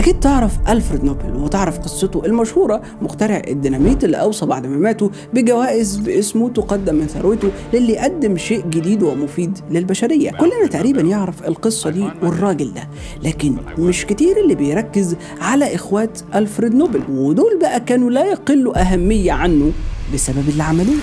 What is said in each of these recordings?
اكيد تعرف الفريد نوبل وتعرف قصته المشهوره مخترع الديناميت اللي اوصى بعد ما ماتوا بجوائز باسمه تقدم من ثروته للي قدم شيء جديد ومفيد للبشريه كلنا تقريبا يعرف القصه دي والراجل ده لكن مش كتير اللي بيركز على اخوات الفريد نوبل ودول بقى كانوا لا يقلوا اهميه عنه بسبب اللي عملوه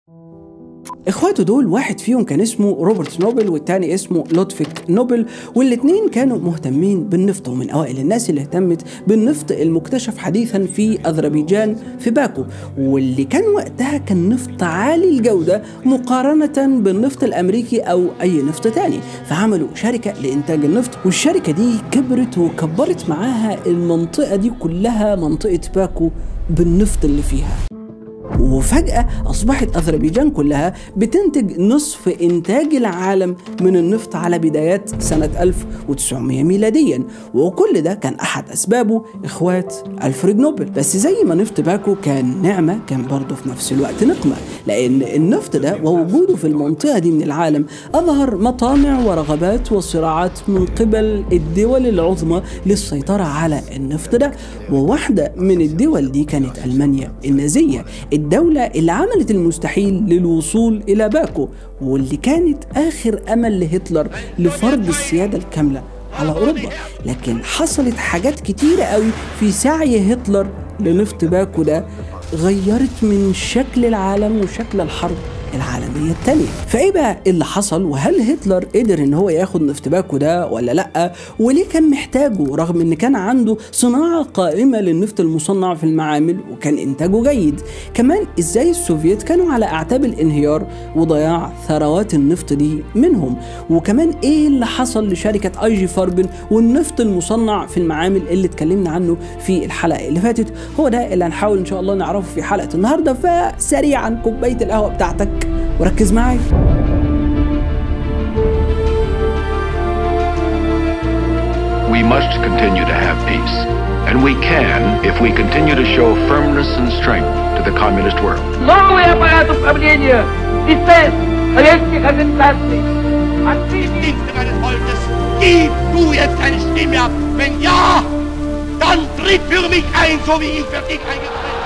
اخواته دول واحد فيهم كان اسمه روبرت نوبل والتاني اسمه لودفيك نوبل والاتنين كانوا مهتمين بالنفط ومن اوائل الناس اللي اهتمت بالنفط المكتشف حديثا في اذربيجان في باكو واللي كان وقتها كان نفط عالي الجوده مقارنه بالنفط الامريكي او اي نفط تاني فعملوا شركه لانتاج النفط والشركه دي كبرت وكبرت معاها المنطقه دي كلها منطقه باكو بالنفط اللي فيها وفجأة أصبحت أذربيجان كلها بتنتج نصف إنتاج العالم من النفط على بدايات سنة 1900 ميلاديا وكل ده كان أحد أسبابه إخوات ألفريد نوبل بس زي ما نفط باكو كان نعمة كان برضه في نفس الوقت نقمة لأن النفط ده ووجوده في المنطقة دي من العالم أظهر مطامع ورغبات وصراعات من قبل الدول العظمى للسيطرة على النفط ده وواحدة من الدول دي كانت ألمانيا النازية الدولة اللي عملت المستحيل للوصول إلى باكو واللي كانت آخر أمل لهتلر لفرض السيادة الكاملة على أوروبا لكن حصلت حاجات كتيرة قوي في سعي هتلر لنفط باكو ده غيرت من شكل العالم وشكل الحرب العالمية الثانية فايه بقى اللي حصل وهل هتلر قدر ان هو ياخد نفط باكو ده ولا لا وليه كان محتاجه رغم ان كان عنده صناعة قائمة للنفط المصنع في المعامل وكان انتاجه جيد كمان ازاي السوفييت كانوا على اعتاب الانهيار وضياع ثروات النفط دي منهم وكمان ايه اللي حصل لشركة اي جي فاربن والنفط المصنع في المعامل اللي اتكلمنا عنه في الحلقة اللي فاتت هو ده اللي هنحاول ان شاء الله نعرفه في حلقة النهاردة فسريعا كوباية القهوة بتاعتك وركز معايا We must continue to have peace. And we can if we continue to show firmness and strength to the communist world. Новые аппаратов правления и цель советских организаций. Отныне Stimme deines Volkes, gib du jetzt deine Stimme ab. Wenn ja, dann tritt für mich ein, so wie ich für dich eingetreten bin.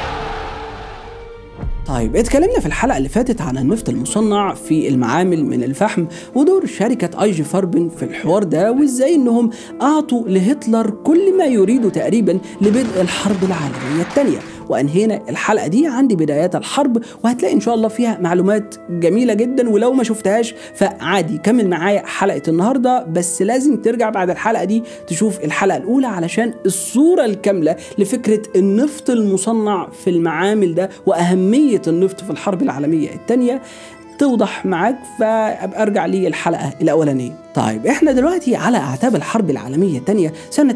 طيب اتكلمنا في الحلقة اللي فاتت عن النفط المصنع في المعامل من الفحم ودور شركة اي جي فاربن في الحوار ده وازاي انهم اعطوا لهتلر كل ما يريده تقريبا لبدء الحرب العالمية الثانية وانهينا الحلقة دي عند بدايات الحرب وهتلاقي ان شاء الله فيها معلومات جميلة جدا ولو ما شفتهاش فعادي كمل معايا حلقة النهاردة بس لازم ترجع بعد الحلقة دي تشوف الحلقة الأولى علشان الصورة الكاملة لفكرة النفط المصنع في المعامل ده وأهمية النفط في الحرب العالمية الثانية توضح معاك فابقى ارجع لي الحلقه الاولانيه طيب احنا دلوقتي على اعتاب الحرب العالميه الثانيه سنه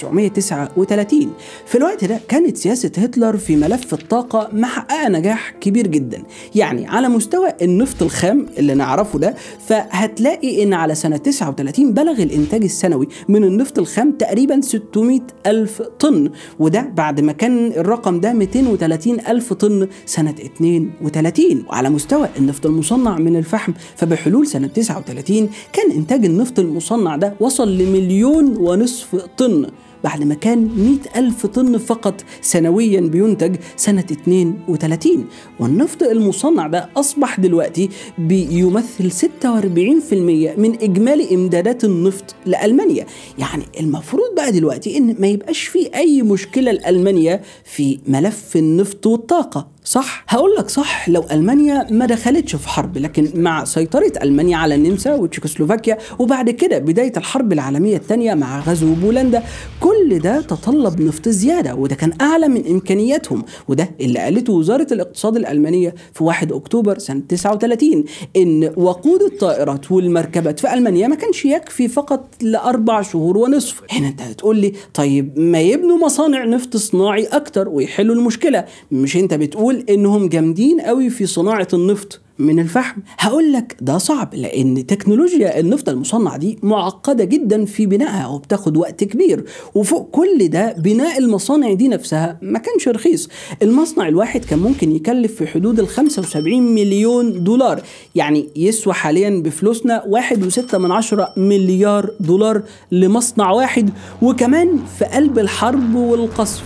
1939 في الوقت ده كانت سياسه هتلر في ملف الطاقه محققه نجاح كبير جدا يعني على مستوى النفط الخام اللي نعرفه ده فهتلاقي ان على سنه 39 بلغ الانتاج السنوي من النفط الخام تقريبا 600 الف طن وده بعد ما كان الرقم ده 230 الف طن سنه 32 وعلى مستوى النفط المصنع من الفحم فبحلول سنه 39 كان انتاج النفط المصنع ده وصل لمليون ونصف طن بعد ما كان 100 ألف طن فقط سنويا بينتج سنة 32 والنفط المصنع ده أصبح دلوقتي بيمثل 46% من إجمالي إمدادات النفط لألمانيا يعني المفروض بقى دلوقتي إن ما يبقاش في أي مشكلة لألمانيا في ملف النفط والطاقة صح هقول لك صح لو المانيا ما دخلتش في حرب لكن مع سيطره المانيا على النمسا وتشيكوسلوفاكيا وبعد كده بدايه الحرب العالميه الثانيه مع غزو بولندا كل ده تطلب نفط زياده وده كان اعلى من امكانياتهم وده اللي قالته وزاره الاقتصاد الالمانيه في 1 اكتوبر سنه 39 ان وقود الطائرات والمركبات في المانيا ما كانش يكفي فقط لاربع شهور ونصف هنا انت هتقول لي طيب ما يبنوا مصانع نفط صناعي اكتر ويحلوا المشكله مش انت بتقول انهم جامدين قوي في صناعه النفط من الفحم هقول لك ده صعب لان تكنولوجيا النفط المصنع دي معقده جدا في بنائها وبتاخد وقت كبير وفوق كل ده بناء المصانع دي نفسها ما كانش رخيص المصنع الواحد كان ممكن يكلف في حدود ال 75 مليون دولار يعني يسوى حاليا بفلوسنا 1.6 من عشرة مليار دولار لمصنع واحد وكمان في قلب الحرب والقصف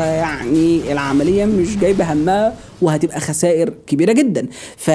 فيعني العمليه مش جايبه همها وهتبقى خسائر كبيره جدا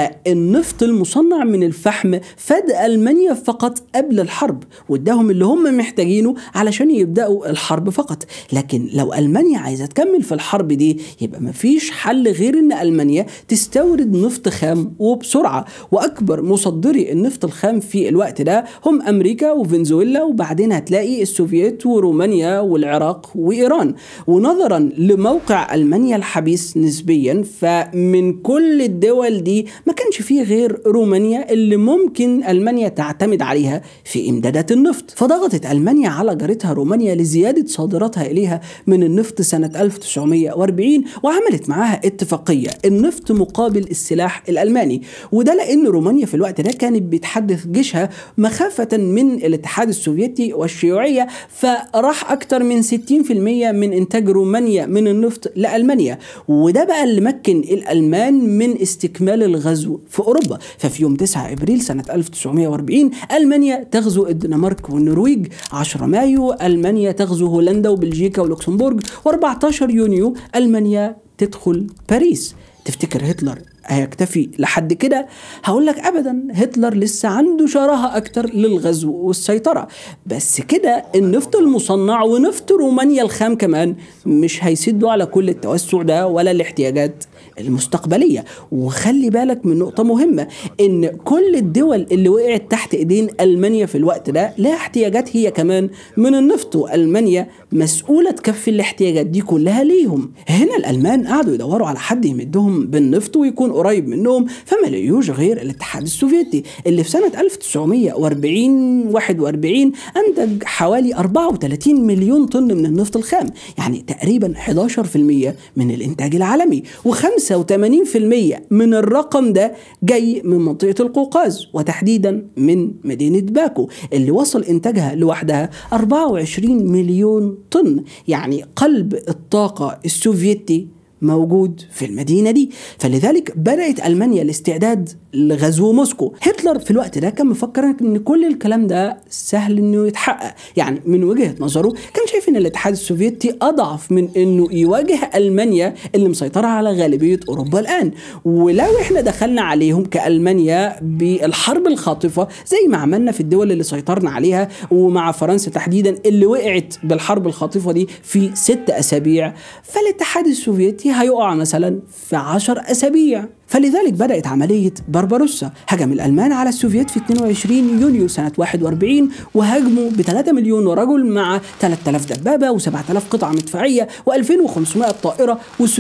فالنفط المصنع من الفحم فاد المانيا فقط قبل الحرب واداهم اللي هم محتاجينه علشان يبداوا الحرب فقط لكن لو المانيا عايزه تكمل في الحرب دي يبقى مفيش حل غير ان المانيا تستورد نفط خام وبسرعه واكبر مصدري النفط الخام في الوقت ده هم امريكا وفنزويلا وبعدين هتلاقي السوفييت ورومانيا والعراق وايران ونظرا لموقع المانيا الحبيس نسبيا فمن كل الدول دي ما كانش فيه غير رومانيا اللي ممكن المانيا تعتمد عليها في امدادات النفط فضغطت المانيا على جارتها رومانيا لزياده صادراتها اليها من النفط سنه 1940 وعملت معاها اتفاقيه النفط مقابل السلاح الالماني وده لان رومانيا في الوقت ده كانت بتحدث جيشها مخافه من الاتحاد السوفيتي والشيوعيه فراح اكتر من 60% من انتاج رومانيا من النفط لالمانيا وده بقى اللي مكن الالمان من استكمال الغزو في اوروبا ففي يوم 9 ابريل سنه 1940 المانيا تغزو الدنمارك والنرويج 10 مايو المانيا تغزو هولندا وبلجيكا ولوكسمبورغ و14 يونيو المانيا تدخل باريس تفتكر هتلر هيكتفي لحد كده هقول لك ابدا هتلر لسه عنده شراهه اكتر للغزو والسيطره بس كده النفط المصنع ونفط رومانيا الخام كمان مش هيسدوا على كل التوسع ده ولا الاحتياجات المستقبليه وخلي بالك من نقطه مهمه ان كل الدول اللي وقعت تحت ايدين المانيا في الوقت ده لها احتياجات هي كمان من النفط والمانيا مسؤوله تكفي الاحتياجات دي كلها ليهم هنا الالمان قعدوا يدوروا على حد يمدهم بالنفط ويكون قريب منهم فما لقيوش غير الاتحاد السوفيتي اللي في سنه 1940 41 انتج حوالي 34 مليون طن من النفط الخام يعني تقريبا 11% من الانتاج العالمي و85% من الرقم ده جاي من منطقه القوقاز وتحديدا من مدينه باكو اللي وصل انتاجها لوحدها 24 مليون طن يعني قلب الطاقه السوفيتي موجود في المدينة دي فلذلك بدأت ألمانيا الاستعداد لغزو موسكو هتلر في الوقت ده كان مفكر ان كل الكلام ده سهل انه يتحقق يعني من وجهة نظره كان شايف ان الاتحاد السوفيتي اضعف من انه يواجه المانيا اللي مسيطرة على غالبية اوروبا الان ولو احنا دخلنا عليهم كالمانيا بالحرب الخاطفة زي ما عملنا في الدول اللي سيطرنا عليها ومع فرنسا تحديدا اللي وقعت بالحرب الخاطفة دي في ست اسابيع فالاتحاد السوفيتي هيقع مثلا في عشر اسابيع فلذلك بدأت عملية بربروسا هجم الألمان على السوفييت في 22 يونيو سنة 41 وهاجموا ب 3 مليون رجل مع 3000 دبابة و7000 قطعة مدفعية و2500 طائرة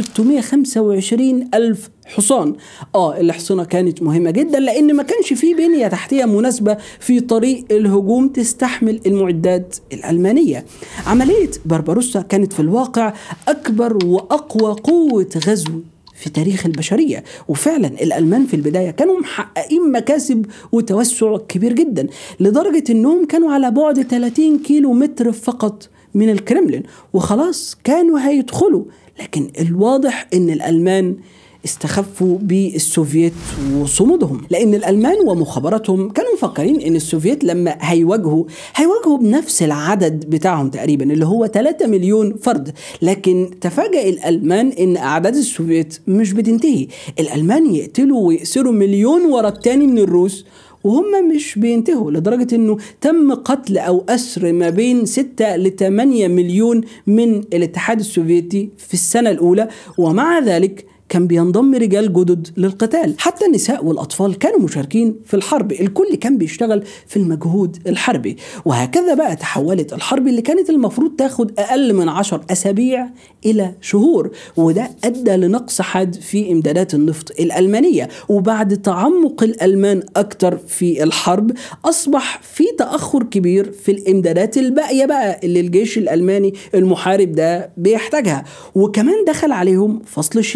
و625 ألف حصان اه الحصنة كانت مهمة جدا لأن ما كانش فيه بنية تحتية مناسبة في طريق الهجوم تستحمل المعدات الألمانية عملية بربروسا كانت في الواقع أكبر وأقوى قوة غزو في تاريخ البشرية وفعلا الألمان في البداية كانوا محققين مكاسب وتوسع كبير جدا لدرجة أنهم كانوا على بعد 30 كيلو متر فقط من الكرملين وخلاص كانوا هيدخلوا لكن الواضح أن الألمان استخفوا بالسوفييت وصمودهم لان الالمان ومخابراتهم كانوا مفكرين ان السوفييت لما هيواجهوا هيواجهوا بنفس العدد بتاعهم تقريبا اللي هو 3 مليون فرد لكن تفاجأ الالمان ان اعداد السوفييت مش بتنتهي الالمان يقتلوا ويأسروا مليون ورا التاني من الروس وهم مش بينتهوا لدرجة انه تم قتل او اسر ما بين 6 ل 8 مليون من الاتحاد السوفيتي في السنة الاولى ومع ذلك كان بينضم رجال جدد للقتال حتى النساء والأطفال كانوا مشاركين في الحرب الكل كان بيشتغل في المجهود الحربي وهكذا بقى تحولت الحرب اللي كانت المفروض تاخد أقل من عشر أسابيع إلى شهور وده أدى لنقص حاد في إمدادات النفط الألمانية وبعد تعمق الألمان أكتر في الحرب أصبح في تأخر كبير في الإمدادات الباقية بقى اللي الجيش الألماني المحارب ده بيحتاجها وكمان دخل عليهم فصل الشتاء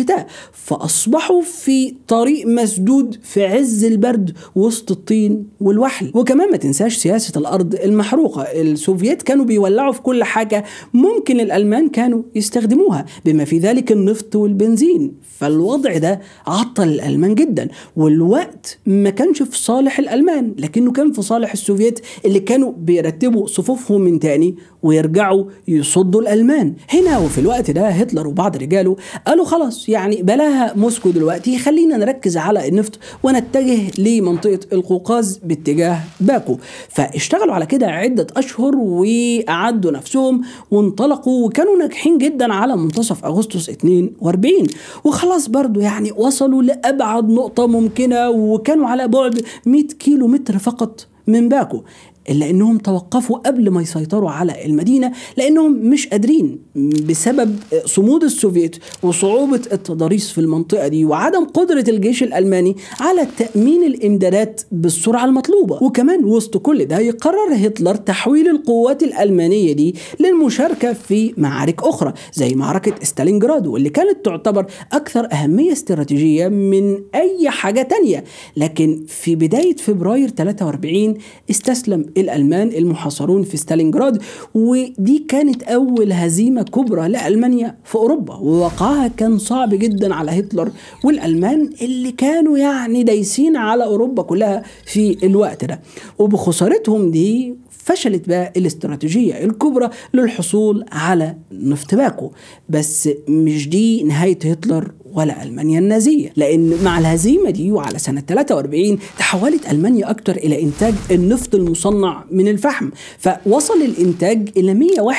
فأصبحوا في طريق مسدود في عز البرد وسط الطين والوحل وكمان ما تنساش سياسة الأرض المحروقة السوفييت كانوا بيولعوا في كل حاجة ممكن الألمان كانوا يستخدموها بما في ذلك النفط والبنزين فالوضع ده عطل الألمان جدا والوقت ما كانش في صالح الألمان لكنه كان في صالح السوفييت اللي كانوا بيرتبوا صفوفهم من تاني ويرجعوا يصدوا الألمان هنا وفي الوقت ده هتلر وبعض رجاله قالوا خلاص يعني بلاها موسكو دلوقتي خلينا نركز على النفط ونتجه لمنطقة القوقاز باتجاه باكو فاشتغلوا على كده عدة أشهر وأعدوا نفسهم وانطلقوا وكانوا ناجحين جدا على منتصف أغسطس 42 وخلاص برضو يعني وصلوا لأبعد نقطة ممكنة وكانوا على بعد 100 كيلو متر فقط من باكو إلا أنهم توقفوا قبل ما يسيطروا على المدينة لأنهم مش قادرين بسبب صمود السوفيت وصعوبة التضاريس في المنطقة دي وعدم قدرة الجيش الألماني على تأمين الإمدادات بالسرعة المطلوبة وكمان وسط كل ده يقرر هتلر تحويل القوات الألمانية دي للمشاركة في معارك أخرى زي معركة ستالينجراد واللي كانت تعتبر أكثر أهمية استراتيجية من أي حاجة تانية لكن في بداية فبراير 43 استسلم الألمان المحاصرون في ستالينجراد ودي كانت أول هزيمة كبرى لألمانيا في أوروبا ووقعها كان صعب جدا على هتلر والألمان اللي كانوا يعني دايسين على أوروبا كلها في الوقت ده وبخسارتهم دي فشلت بقى الاستراتيجية الكبرى للحصول على نفط باكو بس مش دي نهاية هتلر ولا ألمانيا النازية لأن مع الهزيمة دي وعلى سنة 43 تحولت ألمانيا أكتر إلى إنتاج النفط المصنع من الفحم فوصل الإنتاج إلى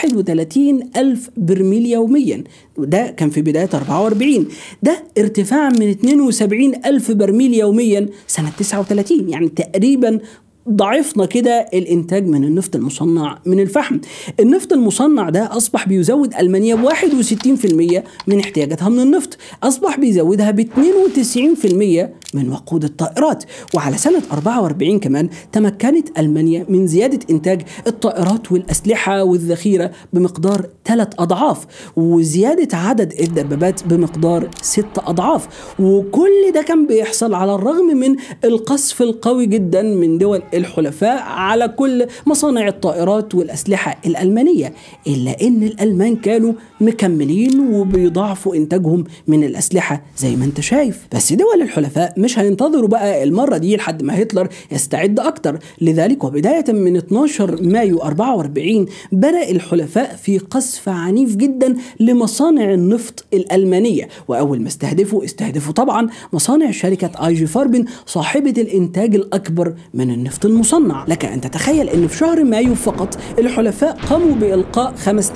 131 ألف برميل يوميا وده كان في بداية 44 ده ارتفاع من 72 ألف برميل يوميا سنة 39 يعني تقريبا ضعفنا كده الانتاج من النفط المصنع من الفحم النفط المصنع ده اصبح بيزود المانيا ب 61% من احتياجاتها من النفط اصبح بيزودها ب 92% من وقود الطائرات وعلى سنة 44 كمان تمكنت ألمانيا من زيادة إنتاج الطائرات والأسلحة والذخيرة بمقدار ثلاث أضعاف وزيادة عدد الدبابات بمقدار ست أضعاف وكل ده كان بيحصل على الرغم من القصف القوي جدا من دول الحلفاء على كل مصانع الطائرات والأسلحة الألمانية إلا أن الألمان كانوا مكملين وبيضاعفوا إنتاجهم من الأسلحة زي ما أنت شايف بس دول الحلفاء مش هينتظروا بقى المرة دي لحد ما هتلر يستعد أكتر لذلك وبداية من 12 مايو 44 بدأ الحلفاء في قصف عنيف جدا لمصانع النفط الألمانية وأول ما استهدفوا استهدفوا طبعا مصانع شركة آي جي فاربن صاحبة الإنتاج الأكبر من النفط المصنع لك أن تتخيل أن في شهر مايو فقط الحلفاء قاموا بإلقاء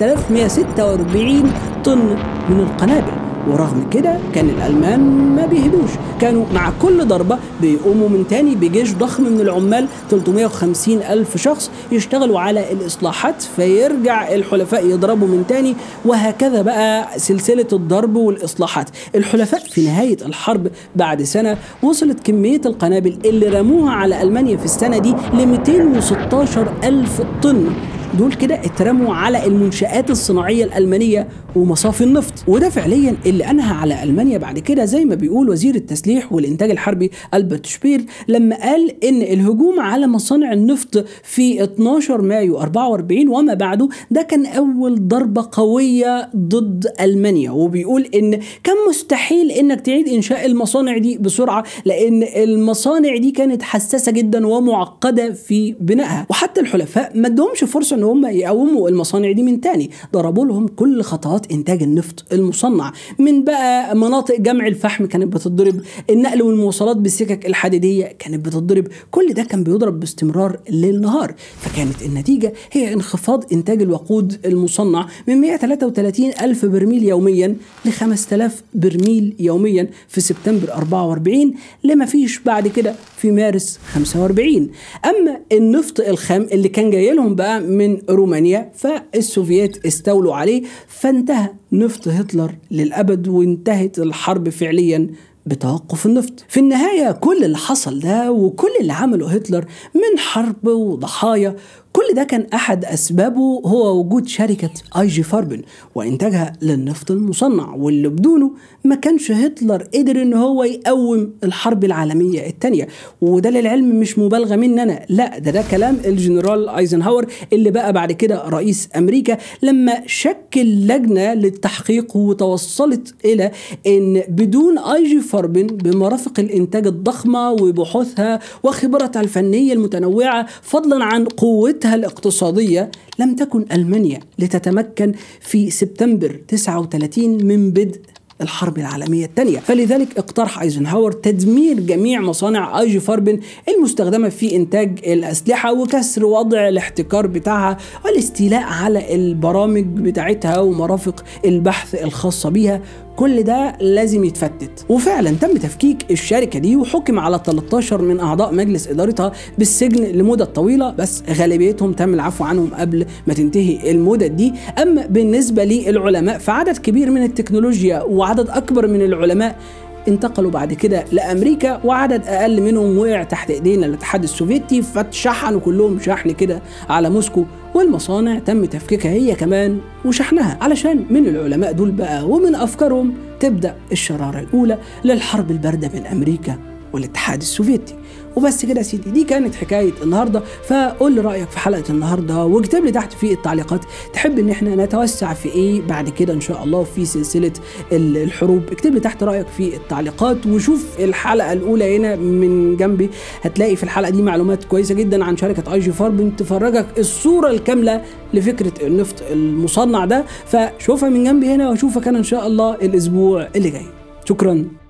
5146 طن من القنابل ورغم كده كان الألمان ما بيهدوش كانوا مع كل ضربة بيقوموا من تاني بجيش ضخم من العمال 350 ألف شخص يشتغلوا على الإصلاحات فيرجع الحلفاء يضربوا من تاني وهكذا بقى سلسلة الضرب والإصلاحات الحلفاء في نهاية الحرب بعد سنة وصلت كمية القنابل اللي رموها على ألمانيا في السنة دي ل 216 ألف طن دول كده اترموا على المنشآت الصناعية الألمانية ومصافي النفط وده فعليا اللي أنهى على ألمانيا بعد كده زي ما بيقول وزير التسليح والإنتاج الحربي ألبرت شبير لما قال إن الهجوم على مصانع النفط في 12 مايو 44 وما بعده ده كان أول ضربة قوية ضد ألمانيا وبيقول إن كان مستحيل إنك تعيد إنشاء المصانع دي بسرعة لأن المصانع دي كانت حساسة جدا ومعقدة في بنائها وحتى الحلفاء ما ادهمش فرصة ان هم يقوموا المصانع دي من تاني ضربوا لهم كل خطوات انتاج النفط المصنع من بقى مناطق جمع الفحم كانت بتضرب النقل والمواصلات بالسكك الحديديه كانت بتضرب كل ده كان بيضرب باستمرار ليل نهار فكانت النتيجه هي انخفاض انتاج الوقود المصنع من 133 الف برميل يوميا ل 5000 برميل يوميا في سبتمبر 44 لما فيش بعد كده في مارس 45 اما النفط الخام اللي كان جاي لهم بقى من رومانيا فالسوفييت استولوا عليه فانتهى نفط هتلر للابد وانتهت الحرب فعليا بتوقف النفط في النهاية كل اللي حصل ده وكل اللي عمله هتلر من حرب وضحايا كل ده كان احد اسبابه هو وجود شركه اي جي فاربن وانتاجها للنفط المصنع واللي بدونه ما كانش هتلر قدر ان هو يقوم الحرب العالميه الثانيه وده للعلم مش مبالغه مني انا لا ده ده كلام الجنرال ايزنهاور اللي بقى بعد كده رئيس امريكا لما شكل لجنه للتحقيق وتوصلت الى ان بدون اي جي فاربن بمرافق الانتاج الضخمه وبحوثها وخبرتها الفنيه المتنوعه فضلا عن قوتها الاقتصاديه لم تكن المانيا لتتمكن في سبتمبر 39 من بدء الحرب العالمية الثانية فلذلك اقترح ايزنهاور تدمير جميع مصانع ايجي فاربن المستخدمة في انتاج الاسلحة وكسر وضع الاحتكار بتاعها والاستيلاء على البرامج بتاعتها ومرافق البحث الخاصة بيها كل ده لازم يتفتت وفعلا تم تفكيك الشركة دي وحكم على 13 من أعضاء مجلس إدارتها بالسجن لمدة طويلة بس غالبيتهم تم العفو عنهم قبل ما تنتهي المدة دي أما بالنسبة للعلماء فعدد كبير من التكنولوجيا وعدد أكبر من العلماء انتقلوا بعد كده لامريكا وعدد اقل منهم وقع تحت ايدينا الاتحاد السوفيتي فاتشحنوا كلهم شحن كده على موسكو والمصانع تم تفكيكها هي كمان وشحنها علشان من العلماء دول بقى ومن افكارهم تبدا الشراره الاولى للحرب البارده بين امريكا والاتحاد السوفيتي وبس كده يا سيدي دي كانت حكايه النهارده فقول لي رايك في حلقه النهارده واكتب لي تحت في التعليقات تحب ان احنا نتوسع في ايه بعد كده ان شاء الله في سلسله الحروب اكتب لي تحت رايك في التعليقات وشوف الحلقه الاولى هنا من جنبي هتلاقي في الحلقه دي معلومات كويسه جدا عن شركه اي جي فاربن تفرجك الصوره الكامله لفكره النفط المصنع ده فشوفها من جنبي هنا واشوفك انا ان شاء الله الاسبوع اللي جاي شكرا